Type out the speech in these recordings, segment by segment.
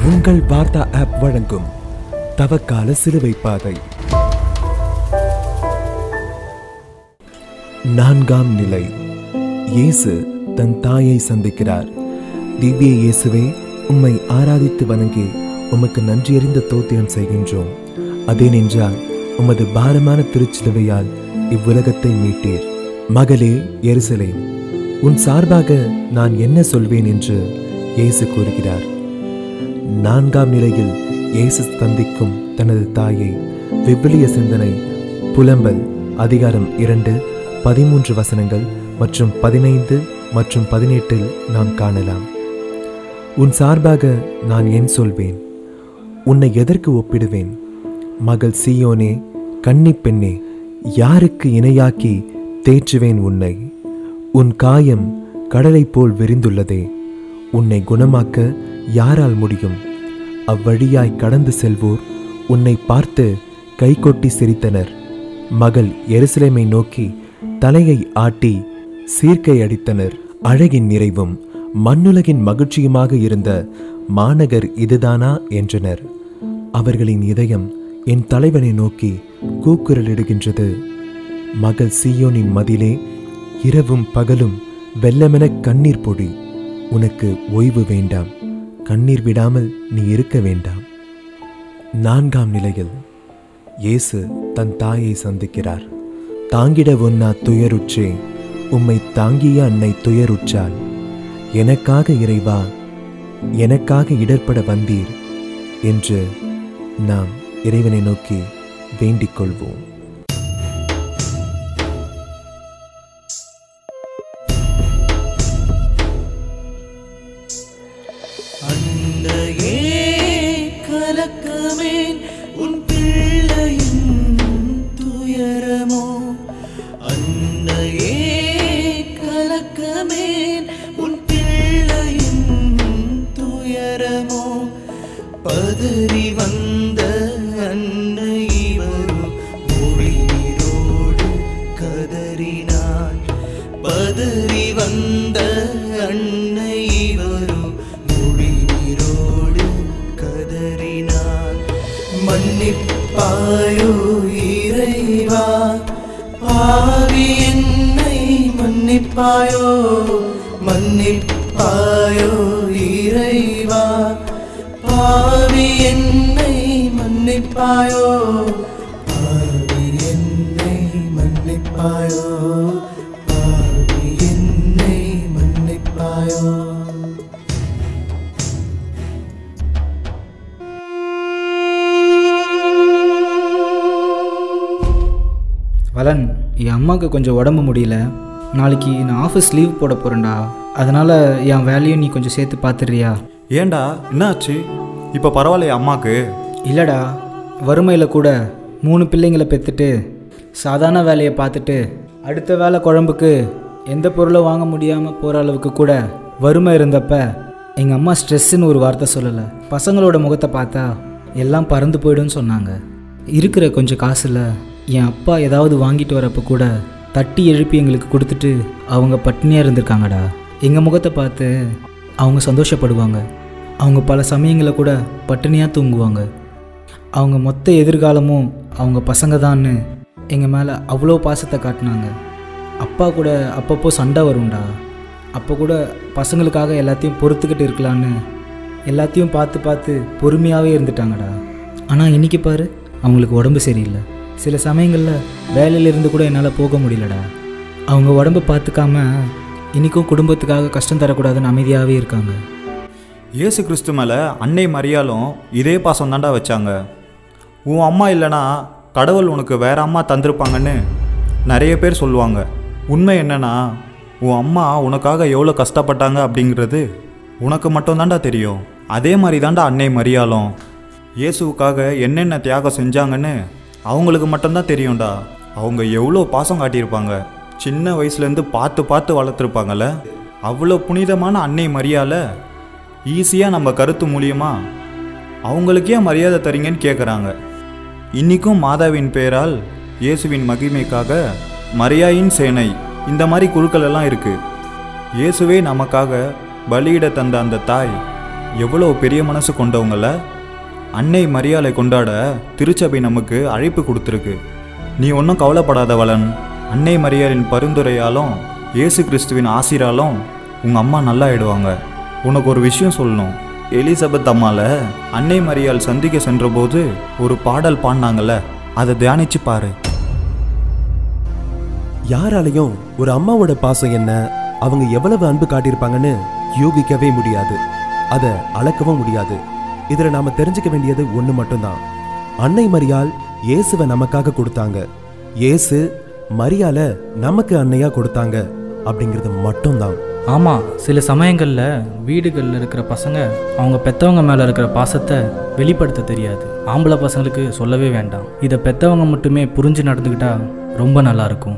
உங்கள் வார்த்தா ஆப் வழங்கும் தவக்கால சிலுவை பாதை நான்காம் நிலை இயேசு தன் தாயை சந்திக்கிறார் திவ்ய இயேசுவே உம்மை ஆராதித்து வணங்கி உமக்கு நன்றியறிந்த தோத்திரம் செய்கின்றோம் அதேனென்றால் உமது பாரமான திருச்சிலுவையால் இவ்வுலகத்தை மீட்டீர் மகளே எருசலேம் உன் சார்பாக நான் என்ன சொல்வேன் என்று இயேசு கூறுகிறார் நான்காம் நிலையில் இயேசு சந்திக்கும் தனது தாயை விவிலிய சிந்தனை புலம்பல் அதிகாரம் இரண்டு பதிமூன்று வசனங்கள் மற்றும் பதினைந்து மற்றும் பதினெட்டில் நாம் காணலாம் உன் சார்பாக நான் என் சொல்வேன் உன்னை எதற்கு ஒப்பிடுவேன் மகள் சீயோனே கன்னிப் பெண்ணே யாருக்கு இணையாக்கி தேற்றுவேன் உன்னை உன் காயம் கடலைப் போல் விரிந்துள்ளதே உன்னை குணமாக்க யாரால் முடியும் அவ்வழியாய் கடந்து செல்வோர் உன்னை பார்த்து கைகொட்டி சிரித்தனர் மகள் எருசலேமை நோக்கி தலையை ஆட்டி சீர்க்கை அடித்தனர் அழகின் நிறைவும் மண்ணுலகின் மகிழ்ச்சியுமாக இருந்த மாநகர் இதுதானா என்றனர் அவர்களின் இதயம் என் தலைவனை நோக்கி கூக்குரலிடுகின்றது மகள் சீயோனின் மதிலே இரவும் பகலும் வெள்ளமென கண்ணீர் பொழி உனக்கு ஓய்வு வேண்டாம் கண்ணீர் விடாமல் நீ இருக்க வேண்டாம் நான்காம் நிலையில் இயேசு தன் தாயை சந்திக்கிறார் தாங்கிட ஒன்னா துயருற்றே உம்மை தாங்கிய அன்னை துயருற்றாள் எனக்காக இறைவா எனக்காக இடர்பட வந்தீர் என்று நாம் இறைவனை நோக்கி வேண்டிக் கொள்வோம் அன்னையே கலக்கமேன் உன் பிள்ளையின் துயரமோ அன்னையே கலக்கமேன் உன் பிள்ளையின் துயரமோ பதறி வந்த அன்னை வரும் மொழிநீரோடு கதறினாள் பதறி வந்த அன்னை வரும் மொழிநீரோடு கதறினாள் மன்னிப்பாயோ இறைவா பாவி என்னை மன்னிப்பாயோ மன்னிப்பாயோ இறைவா பாவி என்னை மன்னிப்பாயோ பாவி என்னை மன்னிப்பாயோ பாவி என்னை மன்னிப்பாயோ வலன் என் அம்மாவுக்கு கொஞ்சம் உடம்பு முடியல நாளைக்கு நான் ஆஃபீஸ் லீவ் போட போகிறேன்டா அதனால் என் வேலையும் நீ கொஞ்சம் சேர்த்து பார்த்துடுறியா ஏன்டா என்னாச்சு இப்போ பரவாயில்லையா அம்மாக்கு இல்லைடா வறுமையில் கூட மூணு பிள்ளைங்களை பெற்றுட்டு சாதாரண வேலையை பார்த்துட்டு அடுத்த வேலை குழம்புக்கு எந்த பொருளும் வாங்க முடியாமல் போகிற அளவுக்கு கூட வறுமை இருந்தப்ப எங்கள் அம்மா ஸ்ட்ரெஸ்ஸுன்னு ஒரு வார்த்தை சொல்லலை பசங்களோட முகத்தை பார்த்தா எல்லாம் பறந்து போயிடும்னு சொன்னாங்க இருக்கிற கொஞ்சம் காசில் என் அப்பா ஏதாவது வாங்கிட்டு வரப்போ கூட தட்டி எழுப்பி எங்களுக்கு கொடுத்துட்டு அவங்க பட்னியாக இருந்திருக்காங்கடா எங்கள் முகத்தை பார்த்து அவங்க சந்தோஷப்படுவாங்க அவங்க பல சமயங்களில் கூட பட்டினியாக தூங்குவாங்க அவங்க மொத்த எதிர்காலமும் அவங்க பசங்க தான்னு எங்கள் மேலே அவ்வளோ பாசத்தை காட்டினாங்க அப்பா கூட அப்பப்போ சண்டை வரும்டா அப்போ கூட பசங்களுக்காக எல்லாத்தையும் பொறுத்துக்கிட்டு இருக்கலான்னு எல்லாத்தையும் பார்த்து பார்த்து பொறுமையாகவே இருந்துட்டாங்கடா ஆனால் இன்னைக்கு பாரு அவங்களுக்கு உடம்பு சரியில்லை சில சமயங்களில் வேலையிலிருந்து கூட என்னால் போக முடியலடா அவங்க உடம்பை பார்த்துக்காம இன்றைக்கும் குடும்பத்துக்காக கஷ்டம் தரக்கூடாதுன்னு அமைதியாகவே இருக்காங்க இயேசு கிறிஸ்து மேலே அன்னை மரியாலும் இதே பாசம் தாண்டா வச்சாங்க உன் அம்மா இல்லைனா கடவுள் உனக்கு வேற அம்மா தந்திருப்பாங்கன்னு நிறைய பேர் சொல்லுவாங்க உண்மை என்னன்னா உன் அம்மா உனக்காக எவ்வளோ கஷ்டப்பட்டாங்க அப்படிங்கிறது உனக்கு மட்டும்தாண்டா தெரியும் அதே மாதிரி தாண்டா அன்னை மரியாலும் இயேசுவுக்காக என்னென்ன தியாகம் செஞ்சாங்கன்னு அவங்களுக்கு மட்டும்தான் தெரியும்டா அவங்க எவ்வளோ பாசம் காட்டியிருப்பாங்க சின்ன வயசுலேருந்து பார்த்து பார்த்து வளர்த்துருப்பாங்கல்ல அவ்வளோ புனிதமான அன்னை மரியால ஈஸியாக நம்ம கருத்து மூலியமா அவங்களுக்கே மரியாதை தரீங்கன்னு கேட்குறாங்க இன்றைக்கும் மாதாவின் பெயரால் இயேசுவின் மகிமைக்காக மரியாயின் சேனை இந்த மாதிரி குழுக்கள் எல்லாம் இருக்குது இயேசுவே நமக்காக பலியிட தந்த அந்த தாய் எவ்வளோ பெரிய மனசு கொண்டவங்கள அன்னை மரியாதை கொண்டாட திருச்சபை நமக்கு அழைப்பு கொடுத்துருக்கு நீ ஒன்றும் கவலைப்படாத வளன் அன்னை மரியாளின் பரிந்துரையாலும் இயேசு கிறிஸ்துவின் ஆசிராலும் உங்கள் அம்மா நல்லா ஆயிடுவாங்க உனக்கு ஒரு விஷயம் சொல்லணும் எலிசபெத் அம்மால அன்னை மரியாள் சந்திக்க சென்றபோது ஒரு பாடல் பாடினாங்கல்ல அதை தியானிச்சு பாரு யாராலையும் ஒரு அம்மாவோட பாசம் என்ன அவங்க எவ்வளவு அன்பு காட்டியிருப்பாங்கன்னு யூகிக்கவே முடியாது அதை அளக்கவும் முடியாது இதுல நாம தெரிஞ்சுக்க வேண்டியது ஒண்ணு மட்டும்தான் அன்னை மரியாள் இயேசுவை நமக்காக கொடுத்தாங்க இயேசு மரியால நமக்கு அன்னையா கொடுத்தாங்க அப்படிங்கிறது மட்டும்தான் ஆமாம் சில சமயங்களில் வீடுகளில் இருக்கிற பசங்க அவங்க பெற்றவங்க மேலே இருக்கிற பாசத்தை வெளிப்படுத்த தெரியாது ஆம்பளை பசங்களுக்கு சொல்லவே வேண்டாம் இதை பெற்றவங்க மட்டுமே புரிஞ்சு நடந்துக்கிட்டா ரொம்ப நல்லா இருக்கும்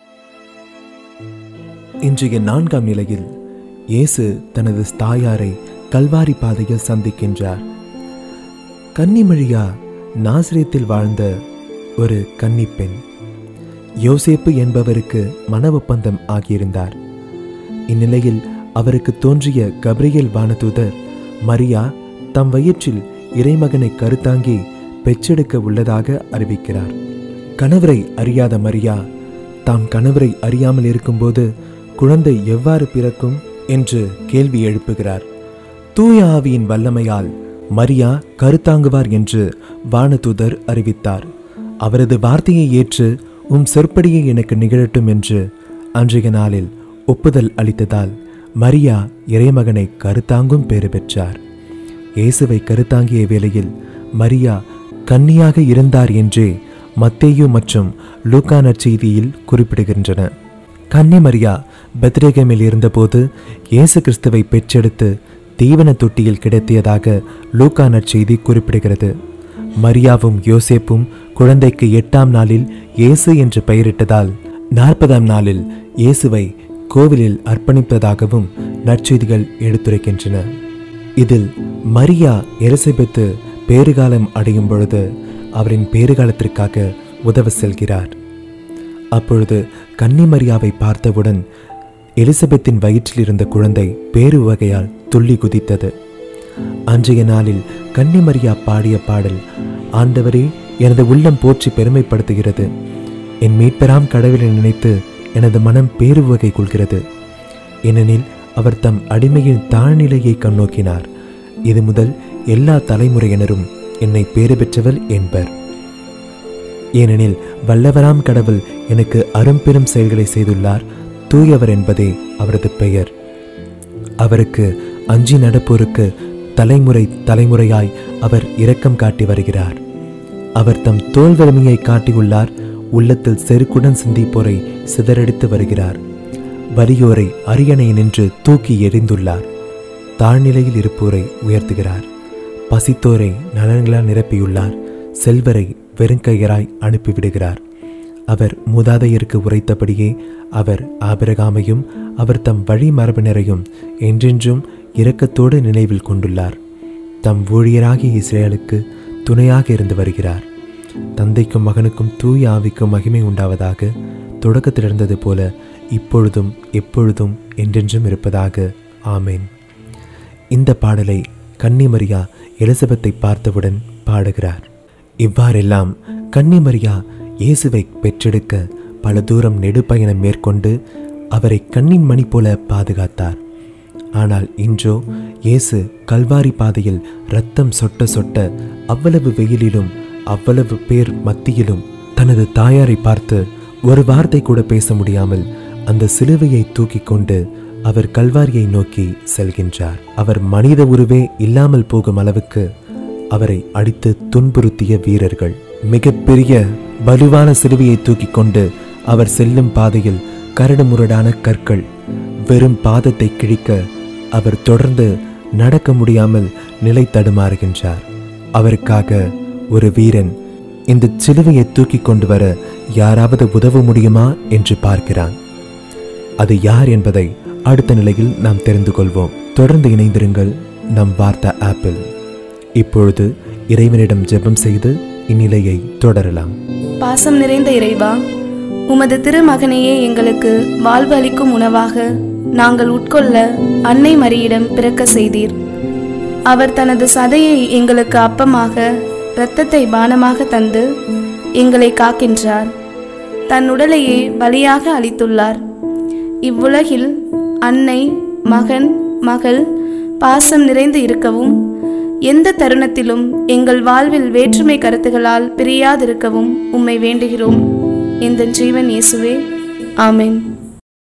இன்றைய நான்காம் நிலையில் இயேசு தனது தாயாரை கல்வாரி பாதையில் சந்திக்கின்றார் கன்னிமழியா நாசிரியத்தில் வாழ்ந்த ஒரு கன்னிப்பெண் யோசேப்பு என்பவருக்கு மன ஒப்பந்தம் ஆகியிருந்தார் இந்நிலையில் அவருக்கு தோன்றிய கப்ரியேல் வானதூதர் மரியா தம் வயிற்றில் இறைமகனை கருத்தாங்கி பெற்றெடுக்க உள்ளதாக அறிவிக்கிறார் கணவரை அறியாத மரியா தாம் கணவரை அறியாமல் இருக்கும்போது குழந்தை எவ்வாறு பிறக்கும் என்று கேள்வி எழுப்புகிறார் தூய ஆவியின் வல்லமையால் மரியா கருத்தாங்குவார் என்று வானதூதர் அறிவித்தார் அவரது வார்த்தையை ஏற்று உம் சொற்படியே எனக்கு நிகழட்டும் என்று அன்றைய நாளில் ஒப்புதல் அளித்ததால் மரியா இறைமகனை கருத்தாங்கும் பேறு பெற்றார் இயேசுவை கருத்தாங்கிய வேளையில் மரியா கன்னியாக இருந்தார் என்றே மத்தேயு மற்றும் லூக்கா நற்செய்தியில் குறிப்பிடுகின்றன கன்னி மரியா பெத்ரேகமில் இருந்தபோது இயேசு கிறிஸ்துவை பெற்றெடுத்து தீவன தொட்டியில் கிடத்தியதாக லூக்கா நற்செய்தி குறிப்பிடுகிறது மரியாவும் யோசேப்பும் குழந்தைக்கு எட்டாம் நாளில் இயேசு என்று பெயரிட்டதால் நாற்பதாம் நாளில் இயேசுவை கோவிலில் அர்ப்பணிப்பதாகவும் நற்செய்திகள் எடுத்துரைக்கின்றன இதில் மரியா எலிசபெத்து பேறுகாலம் அடையும் பொழுது அவரின் பேறுகாலத்திற்காக உதவ செல்கிறார் அப்பொழுது கன்னிமரியாவை பார்த்தவுடன் எலிசபெத்தின் வயிற்றில் இருந்த குழந்தை பேரு வகையால் துள்ளி குதித்தது அன்றைய நாளில் கன்னிமரியா பாடிய பாடல் ஆண்டவரே எனது உள்ளம் போற்றி பெருமைப்படுத்துகிறது என் மீட்பெறாம் கடவுளை நினைத்து எனது மனம் பேரு வகை கொள்கிறது ஏனெனில் அவர் தம் அடிமையின் தாழ்நிலையை கண்ணோக்கினார் இது முதல் எல்லா தலைமுறையினரும் என்னை பேறு பெற்றவர் என்பர் ஏனெனில் வல்லவராம் கடவுள் எனக்கு அரும்பெரும் செயல்களை செய்துள்ளார் தூயவர் என்பதே அவரது பெயர் அவருக்கு அஞ்சி நடப்போருக்கு தலைமுறை தலைமுறையாய் அவர் இரக்கம் காட்டி வருகிறார் அவர் தம் தோல் வலிமையை காட்டியுள்ளார் உள்ளத்தில் செருக்குடன் சிந்திப்போரை சிதறடித்து வருகிறார் வலியோரை அரியணை நின்று தூக்கி எறிந்துள்ளார் தாழ்நிலையில் இருப்போரை உயர்த்துகிறார் பசித்தோரை நலன்களால் நிரப்பியுள்ளார் செல்வரை வெறுங்கையராய் அனுப்பிவிடுகிறார் அவர் மூதாதையருக்கு உரைத்தபடியே அவர் ஆபிரகாமையும் அவர் தம் வழி மரபினரையும் என்றென்றும் இரக்கத்தோடு நினைவில் கொண்டுள்ளார் தம் ஊழியராகிய இஸ்ரேலுக்கு துணையாக இருந்து வருகிறார் தந்தைக்கும் மகனுக்கும் தூய ஆவிக்கும் மகிமை உண்டாவதாக தொடக்கத்தில் இருந்தது போல இப்பொழுதும் எப்பொழுதும் என்றென்றும் இருப்பதாக ஆமேன் இந்த பாடலை கன்னிமரியா எலிசபெத்தை பார்த்தவுடன் பாடுகிறார் இவ்வாறெல்லாம் கன்னிமரியா இயேசுவை பெற்றெடுக்க பல தூரம் நெடுப்பயணம் மேற்கொண்டு அவரை கண்ணின் மணி போல பாதுகாத்தார் ஆனால் இன்றோ இயேசு கல்வாரி பாதையில் ரத்தம் சொட்ட சொட்ட அவ்வளவு வெயிலிலும் அவ்வளவு பேர் மத்தியிலும் தனது தாயாரை பார்த்து ஒரு வார்த்தை கூட பேச முடியாமல் அந்த சிலுவையை தூக்கி கொண்டு அவர் கல்வாரியை நோக்கி செல்கின்றார் அவர் மனித உருவே இல்லாமல் போகும் அளவுக்கு அவரை அடித்து துன்புறுத்திய வீரர்கள் மிகப்பெரிய வலுவான சிலுவையை தூக்கி கொண்டு அவர் செல்லும் பாதையில் கரடுமுரடான கற்கள் வெறும் பாதத்தை கிழிக்க அவர் தொடர்ந்து நடக்க முடியாமல் நிலை தடுமாறுகின்றார் அவருக்காக ஒரு வீரன் இந்த சிலுவையை தூக்கி கொண்டு வர யாராவது உதவ முடியுமா என்று பார்க்கிறான் அது யார் என்பதை அடுத்த நிலையில் நாம் தெரிந்து கொள்வோம் தொடர்ந்து இணைந்திருங்கள் நம் வார்த்தா ஆப்பிள் இப்பொழுது இறைவனிடம் ஜெபம் செய்து இந்நிலையை தொடரலாம் பாசம் நிறைந்த இறைவா உமது திருமகனையே எங்களுக்கு வாழ்வு அளிக்கும் உணவாக நாங்கள் உட்கொள்ள அன்னை மரியிடம் பிறக்க செய்தீர் அவர் தனது சதையை எங்களுக்கு அப்பமாக இரத்தத்தை பானமாக தந்து எங்களை காக்கின்றார் தன் உடலையே பலியாக அளித்துள்ளார் இவ்வுலகில் அன்னை மகன் மகள் பாசம் நிறைந்து இருக்கவும் எந்த தருணத்திலும் எங்கள் வாழ்வில் வேற்றுமை கருத்துகளால் பிரியாதிருக்கவும் உம்மை வேண்டுகிறோம் இந்த ஜீவன் இயேசுவே ஆமென்